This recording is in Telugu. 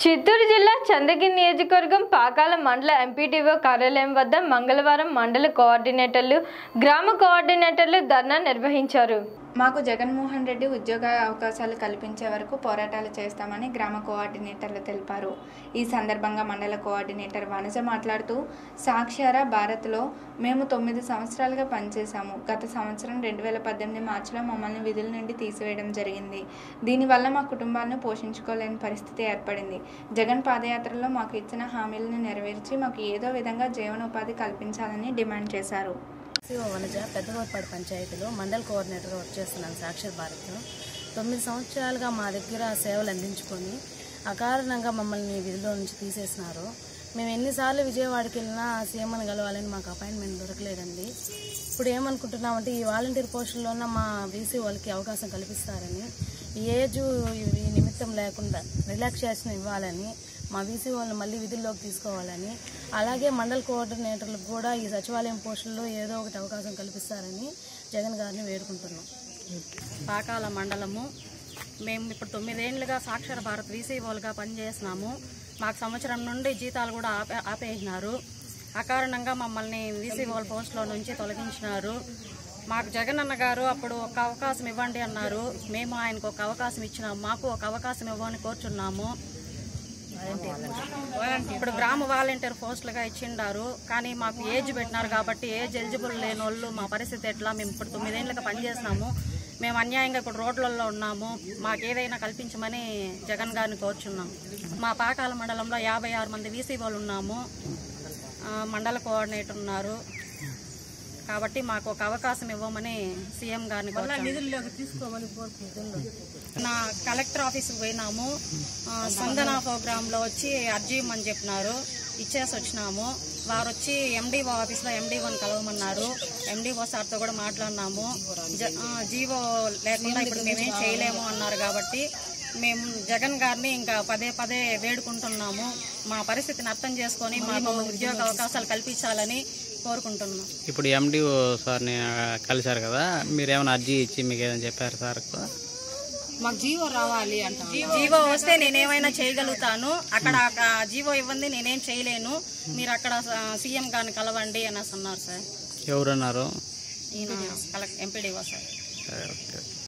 చిత్తూరు జిల్లా చంద్రగిరి నియోజకవర్గం పాకాల మండల ఎంపీటీఓ కార్యాలయం వద్ద మంగళవారం మండల కోఆర్డినేటర్లు గ్రామ కోఆర్డినేటర్లు ధర్నా నిర్వహించారు మాకు జగన్మోహన్ రెడ్డి ఉద్యోగ అవకాశాలు కల్పించే వరకు పోరాటాలు చేస్తామని గ్రామ కోఆర్డినేటర్లు తెలిపారు ఈ సందర్భంగా మండల కోఆర్డినేటర్ వనజ మాట్లాడుతూ సాక్షార భారత్లో మేము తొమ్మిది సంవత్సరాలుగా పనిచేశాము గత సంవత్సరం రెండు వేల పద్దెనిమిది మార్చిలో మమ్మల్ని విధుల నుండి తీసివేయడం జరిగింది దీనివల్ల మా కుటుంబాలను పోషించుకోలేని పరిస్థితి ఏర్పడింది జగన్ పాదయాత్రలో మాకు ఇచ్చిన హామీలను నెరవేర్చి మాకు ఏదో విధంగా జీవనోపాధి కల్పించాలని డిమాండ్ చేశారు సిఓ వనజ పెద్దగోరపాడు పంచాయతీలో మండల్ కోఆర్డినేటర్గా వర్క్ చేస్తున్నాను సాక్షర్ భారత్లో తొమ్మిది సంవత్సరాలుగా మా దగ్గర సేవలు అందించుకొని అకారణంగా మమ్మల్ని విధిలో నుంచి తీసేసినారు మేము ఎన్నిసార్లు విజయవాడకి వెళ్ళినా సీఎంని కలవాలని మాకు అపాయింట్మెంట్ దొరకలేదండి ఇప్పుడు ఏమనుకుంటున్నామంటే ఈ వాలంటీర్ పోస్టుల్లోన మా బీసీ వాళ్ళకి అవకాశం కల్పిస్తారని ఈ ఏజ్ ఈ నిమిత్తం లేకుండా రిలాక్సేషన్ ఇవ్వాలని మా బీసీ వాళ్ళని మళ్ళీ విధుల్లోకి తీసుకోవాలని అలాగే మండల్ కోఆర్డినేటర్లకు కూడా ఈ సచివాలయం పోస్టుల్లో ఏదో ఒకటి అవకాశం కల్పిస్తారని జగన్ గారిని వేడుకుంటున్నాం పాకాల మండలము మేము ఇప్పుడు తొమ్మిదేళ్లుగా సాక్షర భారత్ వీసీఓలుగా పనిచేస్తున్నాము మాకు సంవత్సరం నుండి జీతాలు కూడా ఆపే ఆపేసినారు అకారణంగా మమ్మల్ని వీసీఓల పోస్టులో నుంచి తొలగించినారు మాకు జగన్ అన్న గారు అప్పుడు ఒక అవకాశం ఇవ్వండి అన్నారు మేము ఆయనకు ఒక అవకాశం ఇచ్చినాము మాకు ఒక అవకాశం ఇవ్వని కోరుచున్నాము ఇప్పుడు గ్రామ వాలంటీర్ పోస్టులుగా ఇచ్చిండారు కానీ మాకు ఏజ్ పెట్టినారు కాబట్టి ఏజ్ ఎలిజిబుల్ లేని వాళ్ళు మా పరిస్థితి ఎట్లా మేము ఇప్పుడు తొమ్మిదేళ్ళుగా పనిచేస్తున్నాము మేము అన్యాయంగా ఇప్పుడు రోడ్లలో ఉన్నాము మాకు ఏదైనా కల్పించమని జగన్ గారిని కోరుచున్నాం మా పాకాల మండలంలో యాభై ఆరు మంది వీసీ వాళ్ళు ఉన్నాము ఆ, మండల కోఆర్డినేటర్ ఉన్నారు కాబట్టి మాకు ఒక అవకాశం ఇవ్వమని సీఎం గారిని కోరుచున్నాం నా కలెక్టర్ ఆఫీస్కి పోయినాము ఆ, స్పందన ప్రోగ్రాంలో వచ్చి అర్జీ ఇమ్మని చెప్పినారు ఇచ్చేసి వచ్చినాము వారు వచ్చి ఎండిఓ ఆఫీస్లో ఎండిఓని కలవమన్నారు ఎండిఓ సార్తో కూడా మాట్లాడినాము జ- ఆ, జీవో లేకుండా ఇప్పుడు మేమేం చేయలేము అన్నారు కాబట్టి మేము జగన్ గారిని ఇంకా పదే పదే వేడుకుంటున్నాము మా పరిస్థితిని అర్థం చేసుకొని మాకు ఉద్యోగ అవకాశాలు కల్పించాలని కోరుకుంటున్నాం ఇప్పుడు ఎండిఓ సార్ని ఆ, కలిశారు కదా మీరు ఏమైనా అర్జీ ఇచ్చి మీకు ఏమైనా చెప్పారు సార్ మాకు జీవో రావాలి అంట జీవో వస్తే నేనేమైనా చేయగలుగుతాను అక్కడ ఆ జీవో ఇవ్వండి నేనేం చేయలేను మీరు అక్కడ సీఎం గారిని కలవండి అనేసి అన్నారు సార్ ఎవరున్నారు ఈయన కలెక్ట్ ఎంపీడీఓ సార్ సరే, ఓకే